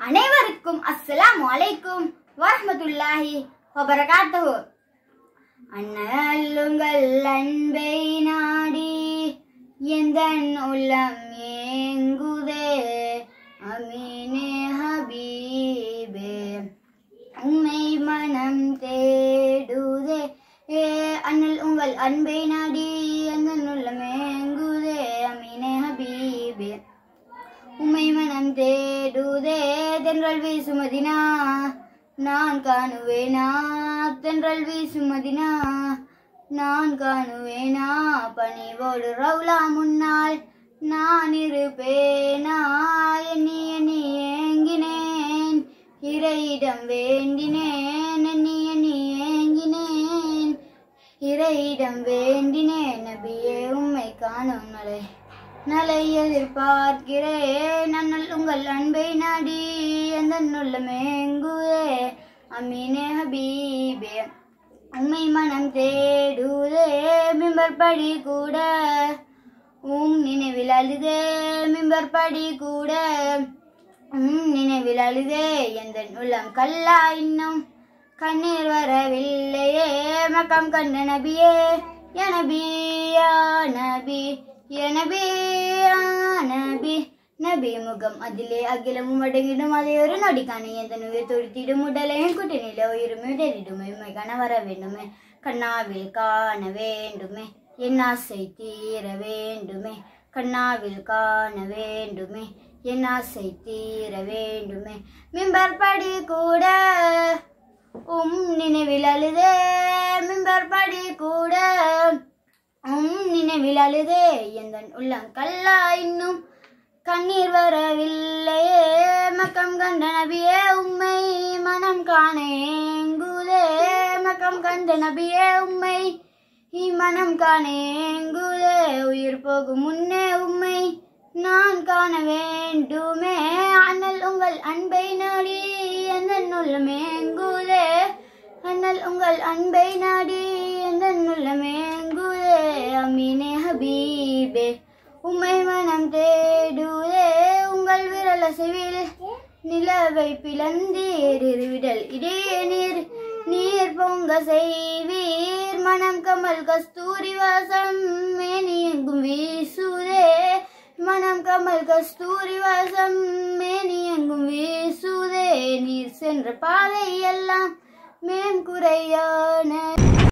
அனைவருக்கும் அஸ்ஸலாமு அலைக்கும் வரஹ்மத்துல்லாஹி வபரகாத்துஹு அண்ணலுங்கள் அன்பை நாடி எந்தன் உள்ளம் ஏங்குதே அமீனே ஹபீபே உம்மை மனம் தேடுதே ஏ அண்ணல் உங்கள் அன்பை நாடி எந்தன் உள்ளம் ஏங்குதே அமீனே ஹபீபே உம்மை மனம் தேடுதே தென்றல் வீசுமதினா நான் காணுவேனா தென்றல் வீசுமதினா நான் காணுவேனா பணிவோடு ரவுலா முன்னால் நான் இருப்பேனா எண்ணி எண்ணி ஏங்கினேன் இறையிடம் வேண்டினேன் எண்ணி எண்ணி ஏங்கினேன் இறையிடம் வேண்டினேன் நபியே உம்மை காணும் நலை நலை எதிர்பார்க்கிறேன் அண்ணல் உங்கள் அன்பை நாடி எந்த உள்ளமேங்குதே அமீனே ஹபீபே உம்மை மனம் தேடுதே மிம்பர் படி கூட உம் நினைவில் அழுதே மிம்பர் படி கூட உம் நினைவில் அழுதே எந்த உள்ளம் கல்லா இன்னும் கண்ணீர் வரவில்லையே மக்கம் கண்ட நபியே யா நபி யா நபி யா நபி யா நபி நபி முகம் அதிலே அகிலமும் அடங்கிடும் அதை ஒரு நொடி காண எந்த நுயிர் துடித்திடும் உடலையும் குட்டினில உயிரும் இடரிடும் உண்மை காண வர வேண்டுமே கண்ணாவில் காண வேண்டுமே என் ஆசை தீர வேண்டுமே கண்ணாவில் காண வேண்டுமே என் ஆசை தீர வேண்டுமே மிம்பர் படி கூட உம் நினைவில் அழுதே மிம்பர் படி கூட உம் நினைவில் அழுதே எந்த உள்ளம் கல்லா இன்னும் கண்ணீர் வரவில்லையே மக்கம் கண்ட நபியே உம்மை மனம் காண ஏங்குதே மக்கம் கண்ட நபியே உம்மை மனம் காண ஏங்குதே உயிர் போகும் முன்னே உம்மை நான் காண வேண்டுமே அண்ணல் உங்கள் அன்பை நாடி எந்த உள்ளமேங்குதே அண்ணல் உங்கள் அன்பை நாடி எந்த உள்ளமேங்குதே அமீனே ஹபீபே உம்மை மனம் தேடுதே உங்கள் விரல் அசைவில் நிலவை பிளந்தீர் இருவிடல் இடே நீர் நீர் பொங்க செய்வீர் மனம் கமல் கஸ்தூரி வாசம் மேனி எங்கும் வீசுதே மனம் கமல் கஸ்தூரி வாசம் மேனி எங்கும் வீசுதே நீர் சென்ற பாதை எல்லாம் மேம் குறையான